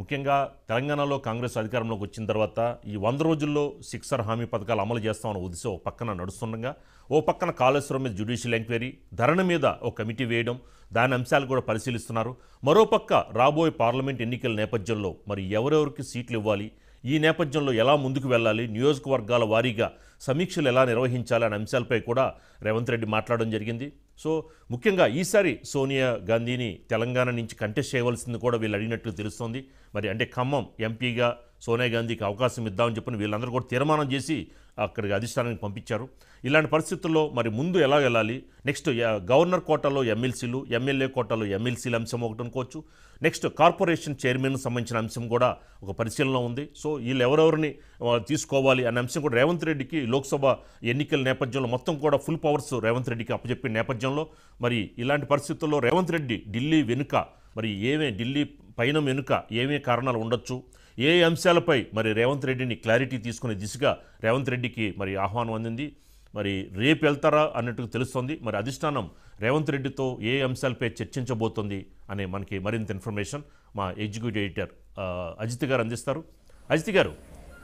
ముఖ్యంగా తెలంగాణలో కాంగ్రెస్ అధికారంలోకి వచ్చిన తర్వాత ఈ వంద రోజుల్లో సిక్సర్ హామీ పథకాలు అమలు చేస్తామన్న ఉద్దేశం ఒక పక్కన నడుస్తుండగా ఓ పక్కన కాళేశ్వరం మీద జ్యుడిషియల్ ఎంక్వైరీ ధరణ మీద ఒక కమిటీ వేయడం దాని అంశాలు కూడా పరిశీలిస్తున్నారు మరోపక్క రాబోయే పార్లమెంట్ ఎన్నికల నేపథ్యంలో మరి ఎవరెవరికి సీట్లు ఇవ్వాలి ఈ నేపథ్యంలో ఎలా ముందుకు వెళ్ళాలి నియోజకవర్గాల వారీగా సమీక్షలు ఎలా నిర్వహించాలి అనే అంశాలపై కూడా రేవంత్ రెడ్డి మాట్లాడడం జరిగింది సో ముఖ్యంగా ఈసారి సోనియా గాంధీని తెలంగాణ నుంచి కంటెస్ట్ చేయవలసింది కూడా వీళ్ళు అడిగినట్లు తెలుస్తోంది మరి అంటే ఖమ్మం ఎంపీగా సోనియా గాంధీకి అవకాశం ఇద్దామని చెప్పని వీళ్ళందరూ కూడా తీర్మానం చేసి అక్కడికి అధిష్టానానికి పంపించారు ఇలాంటి పరిస్థితుల్లో మరి ముందు ఎలా వెళ్ళాలి నెక్స్ట్ యా- గవర్నర్ కోటాలో ఎమ్మెల్సీలు ఎమ్మెల్యే కోటాలో ఎమ్మెల్సీల అంశం ఒకటి అనుకోవచ్చు నెక్స్ట్ కార్పొరేషన్ చైర్మన్ సంబంధించిన అంశం కూడా ఒక పరిశీలన ఉంది సో వీళ్ళు ఎవరెవరిని ఆ, తీసుకోవాలి అనే అంశం కూడా రేవంత్ రెడ్డికి లోక్సభ ఎన్నికల నేపథ్యంలో మొత్తం కూడా ఫుల్ పవర్స్ రేవంత్ రెడ్డికి అప్పచెప్పిన నేపథ్యంలో మరి ఇలాంటి పరిస్థితుల్లో రేవంత్ రెడ్డి ఢిల్లీ వెనుక మరి ఏమే ఢిల్లీ పైన వెనుక ఏమే కారణాలు ఉండొచ్చు ఏ అంశాలపై మరి రేవంత్ రెడ్డిని క్లారిటీ తీసుకునే దిశగా రేవంత్ రెడ్డికి మరి ఆహ్వానం అందింది మరి రేపు వెళ్తారా అన్నట్టు తెలుస్తోంది మరి అధిష్టానం రేవంత్ రెడ్డితో ఏ అంశాలపై చర్చించబోతోంది అనే మనకి మరింత ఇన్ఫర్మేషన్ మా ఎగ్జిక్యూటివ్ ఎడిటర్ ఆ, అజిత్ గారు అందిస్తారు అజిత్ గారు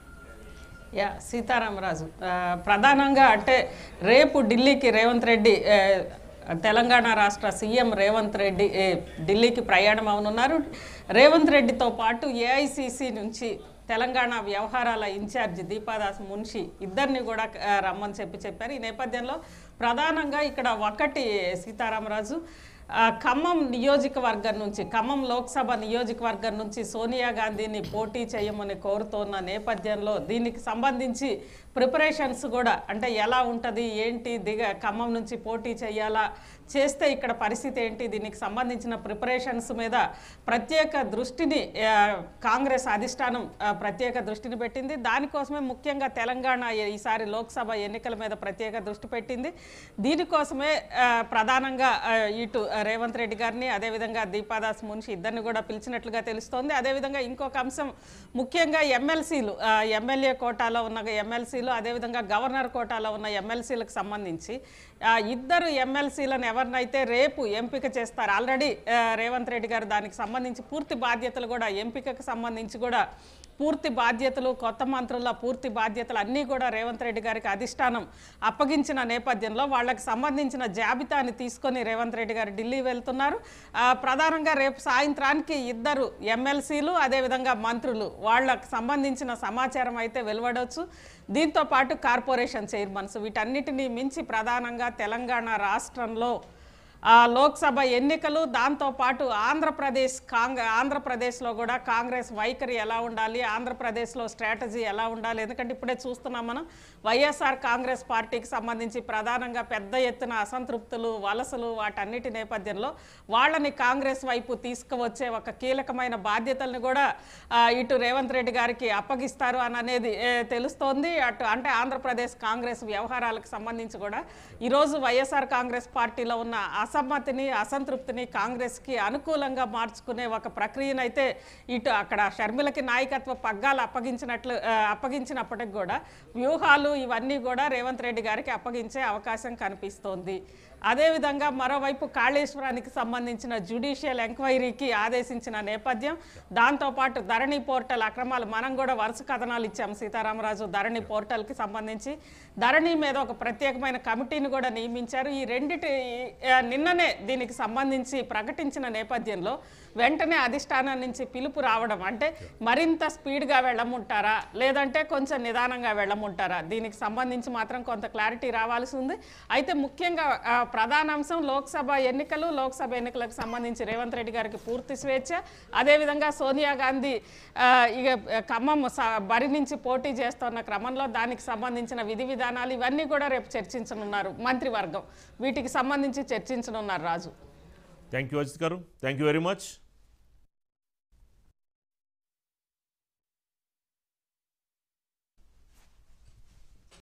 యా సీతారామరాజు ఆ, ప్రధానంగా అంటే రేపు ఢిల్లీకి రేవంత్ రెడ్డి ఆ, తెలంగాణ రాష్ట్ర సీఎం రేవంత్ రెడ్డి ఏ, ఢిల్లీకి ప్రయాణం అవనున్నారు రేవంత్ రెడ్డితో పాటు ఏఐసిసి నుంచి తెలంగాణ వ్యవహారాల ఇన్ఛార్జి దీపాదాస్ మున్షి ఇద్దరిని కూడా ఆ, రమ్మని చెప్పి చెప్పారు ఈ నేపథ్యంలో ప్రధానంగా ఇక్కడ ఒకటి సీతారామరాజు ఆ, ఖమ్మం నియోజకవర్గం నుంచి ఖమ్మం లోక్సభ నియోజకవర్గం నుంచి సోనియా గాంధీని పోటీ చేయమని కోరుతోన్న నేపథ్యంలో దీనికి సంబంధించి ప్రిపరేషన్స్ కూడా అంటే ఎలా ఉంటుంది ఏంటి దిగ ఖమ్మం నుంచి పోటీ చేయాలా చేస్తే ఇక్కడ పరిస్థితి ఏంటి దీనికి సంబంధించిన ప్రిపరేషన్స్ మీద ప్రత్యేక దృష్టిని ఆ, కాంగ్రెస్ అధిష్టానం ఆ, ప్రత్యేక దృష్టిని పెట్టింది దానికోసమే ముఖ్యంగా తెలంగాణ ఈసారి లోక్సభ ఎన్నికల మీద ప్రత్యేక దృష్టి పెట్టింది దీనికోసమే ఆ, ప్రధానంగా ఆ, ఇటు రేవంత్ రెడ్డి గారిని అదేవిధంగా దీపాదాస్ మున్షి ఇద్దరిని కూడా పిలిచినట్లుగా తెలుస్తోంది అదేవిధంగా ఇంకొక అంశం ముఖ్యంగా ఎమ్మెల్సీలు ఎమ్మెల్యే కోటాలో ఉన్న ఎమ్మెల్సీలు అదేవిధంగా గవర్నర్ కోటాలో ఉన్న ఎమ్మెల్సీలకు సంబంధించి ఆ, ఇద్దరు ఎమ్మెల్సీలను ఎవరినైతే రేపు ఎంపిక చేస్తారు ఆల్రెడీ ఆ, రేవంత్ రెడ్డి గారు దానికి సంబంధించి పూర్తి బాధ్యతలు కూడా ఎంపికకు సంబంధించి కూడా పూర్తి బాధ్యతలు కొత్త మంత్రుల పూర్తి బాధ్యతలు అన్నీ కూడా రేవంత్ రెడ్డి గారికి అధిష్టానం అప్పగించిన నేపథ్యంలో వాళ్ళకి సంబంధించిన జాబితాని తీసుకొని రేవంత్ రెడ్డి గారు ఢిల్లీ వెళ్తున్నారు ఆ, ప్రధానంగా రేపు సాయంత్రానికి ఇద్దరు ఎమ్మెల్సీలు అదేవిధంగా మంత్రులు వాళ్ళకు సంబంధించిన సమాచారం అయితే వెలువడవచ్చు దీంతో పాటు కార్పొరేషన్ చైర్మన్స్ వీటన్నిటినీ మించి ప్రధానంగా తెలంగాణ రాష్ట్రంలో ఆ, లోక్సభ ఎన్నికలు దాంతోపాటు ఆంధ్రప్రదేశ్ కాంగ్ ఆంధ్రప్రదేశ్లో కూడా కాంగ్రెస్ వైఖరి ఎలా ఉండాలి ఆంధ్రప్రదేశ్లో స్ట్రాటజీ ఎలా ఉండాలి ఎందుకంటే ఇప్పుడే చూస్తున్నాం మనం వైఎస్ఆర్ కాంగ్రెస్ పార్టీకి సంబంధించి ప్రధానంగా పెద్ద ఎత్తున అసంతృప్తులు వలసలు వాటన్నిటి నేపథ్యంలో వాళ్ళని కాంగ్రెస్ వైపు తీసుకువచ్చే ఒక కీలకమైన బాధ్యతల్ని కూడా ఆ, ఇటు రేవంత్ రెడ్డి గారికి అప్పగిస్తారు అని అనేది ఏ, తెలుస్తోంది అటు అంటే ఆంధ్రప్రదేశ్ కాంగ్రెస్ వ్యవహారాలకు సంబంధించి కూడా ఈరోజు వైఎస్ఆర్ కాంగ్రెస్ పార్టీలో ఉన్న అసమ్మతిని అసంతృప్తిని కాంగ్రెస్కి అనుకూలంగా మార్చుకునే ఒక ప్రక్రియనైతే ఇటు అక్కడ షర్మిలకి నాయకత్వ పగ్గాలు అప్పగించినట్లు ఆ, అప్పగించినప్పటికి కూడా వ్యూహాలు ఇవన్నీ కూడా రేవంత్ రెడ్డి గారికి అప్పగించే అవకాశం కనిపిస్తోంది అదేవిధంగా మరోవైపు కాళేశ్వరానికి సంబంధించిన జ్యుడిషియల్ ఎంక్వైరీకి ఆదేశించిన నేపథ్యం దాంతోపాటు ధరణి పోర్టల్ అక్రమాలు మనం కూడా వరుస కథనాలు ఇచ్చాం సీతారామరాజు ధరణి పోర్టల్కి సంబంధించి ధరణి మీద ఒక ప్రత్యేకమైన కమిటీని కూడా నియమించారు ఈ రెండిటి ఆ, నిన్ననే దీనికి సంబంధించి ప్రకటించిన నేపథ్యంలో వెంటనే అధిష్టానం నుంచి పిలుపు రావడం అంటే మరింత స్పీడ్గా వెళ్ళమంటారా లేదంటే కొంచెం నిదానంగా వెళ్ళమంటారా దీనికి సంబంధించి మాత్రం కొంత క్లారిటీ రావాల్సి ఉంది అయితే ముఖ్యంగా ఆ, ప్రధాన అంశం లోక్సభ ఎన్నికలు లోక్సభ ఎన్నికలకు సంబంధించి రేవంత్ రెడ్డి గారికి పూర్తి స్వేచ్ఛ అదేవిధంగా సోనియా గాంధీ ఆ, ఇక ఖమ్మం స- బరి నుంచి పోటీ చేస్తున్న క్రమంలో దానికి సంబంధించిన విధి విధానాలు ఇవన్నీ కూడా రేపు చర్చించనున్నారు మంత్రివర్గం వీటికి సంబంధించి చర్చించనున్నారు రాజు థ్యాంక్ యూ అజిత్ గారు థ్యాంక్ యూ వెరీ మచ్